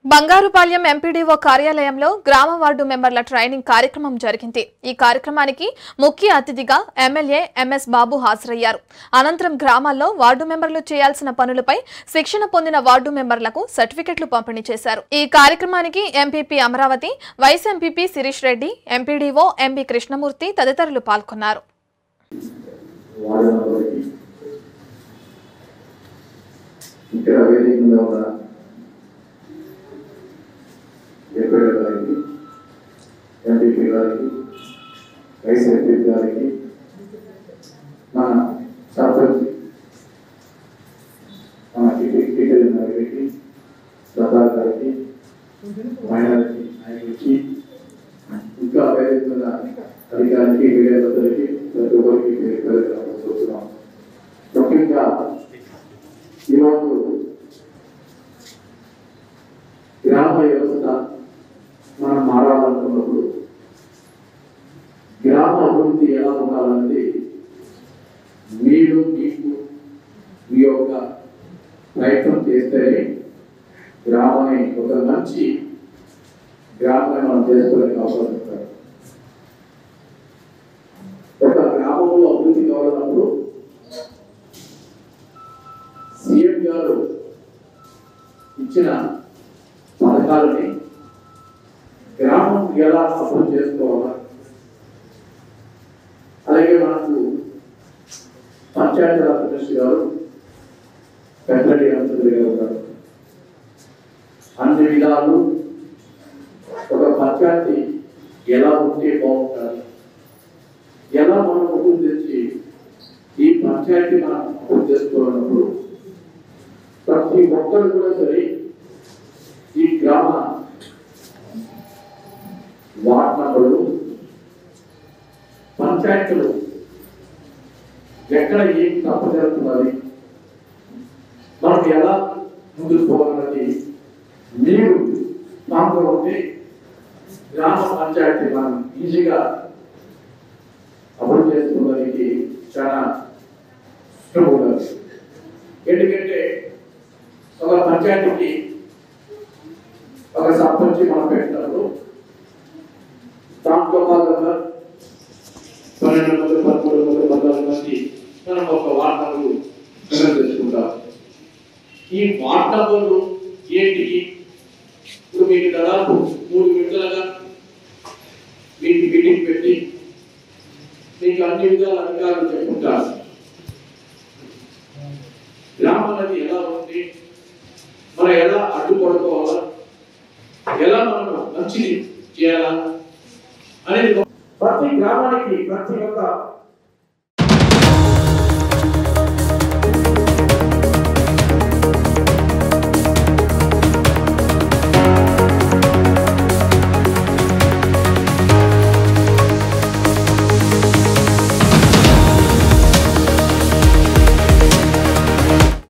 Bangarupalyam MPDO కార్యాలయంలో గ్రామ ward మెంబర్ల training కార్యక్రమం జరిగింది ఈ కార్యక్రమానికి ముఖ్య అతిథిగా ఎమ్మెల్యే ఎంఎస్ బాబు హాజరయ్యారు అనంతరం గ్రామాల్లో వార్డు మెంబర్లు చేయాల్సిన పనులపై శిక్షణ పొందిన వార్డు మెంబర్లకు సర్టిఫికెట్లు పంపిణీ చేశారు ఈ కార్యక్రమానికి MPP Amaravathi vice MPP Sirish Reddy MPDO MB Krishnamurthy తదితరులు పాల్గొన్నారు వాడినప్పటికీ ఇక్కడ వేదిక మీద ఉన్న ఎంపీడీ గారికి ఎంపీపీ గారికి వైస్ ఎంపీ గారికి మన సర్పంచ్ మన టీచర్ గారికి ప్రసాద్ గారికి మైనారిటీ నాయకుడికి ఇంకా వేదిక మీద అధికారికి విలేకరులకి ప్రతి ఒక్కరికి పేరు పేరున చూస్తున్నాం ముఖ్యంగా ఈరోజు గ్రామ వ్యవస్థ మనం మారాలనుకున్నప్పుడు గ్రామ అభివృద్ధి ఎలా ఉండాలన్నది మీరు మీకు మీ యొక్క ప్రయత్నం చేస్తేనే గ్రామాన్ని ఒక మంచి గ్రామాన్ని మనం చేసుకోవడానికి అవకాశం ఉంటుంది ఒక గ్రామంలో అభివృద్ధి కావాలన్నప్పుడు సీఎం గారు ఇచ్చిన పథకాలని గ్రామం ఎలా అభివృద్ధి చేసుకోవాలా అలాగే మనకు పంచాయతీరాజ్ మినిస్టర్ గారు పెద్దరెడ్డి రామచంద్ర గారు ఉన్నారు అన్ని విధాలు ఒక పంచాయతీ ఎలా ఉంటే బాగుంటుంది ఎలా మనం అభివృద్ధి తెచ్చి ఈ పంచాయతీ మనం అభివృద్ధి చేసుకోవాలన్నప్పుడు ప్రతి ఒక్కరు కూడా సరే ఈ గ్రామ వార్డ్ నంబర్లు పంచాయతీలు ఎక్కడ ఏం తప్పు జరుగుతున్నది మనం ఎలా ముందుకు పోవాలన్నది మీరు మాతో ఉంటే గ్రామ పంచాయతీ మనం ఈజీగా అమలు చేసుకోవడానికి చాలా ఇష్టం ఉండాలి ఎందుకంటే ఒక పంచాయతీకి ఒక సర్పంచ్ మనం పెట్టినప్పుడు దాంట్లో భాగంగా పన్నెండు మంది పదమూడు మంది పద్నాలుగు మంది మనం ఒక వార్తలు తెచ్చుకుంటాం ఈ వార్తలు ఏంటికి ఇప్పుడు మీకు దాదాపు మూడు విడతలుగా మీకు మీటింగ్ పెట్టి మీకు అన్ని విధాల అధికారులు చెప్పుకుంటారు గ్రామం అనేది ఎలా ఉంది మనం ఎలా అడ్డుపడుకోవాలా ఎలా మనం మంచిది చేయాలా అనేది ప్రతి గ్రామానికి ప్రతి ఒక్క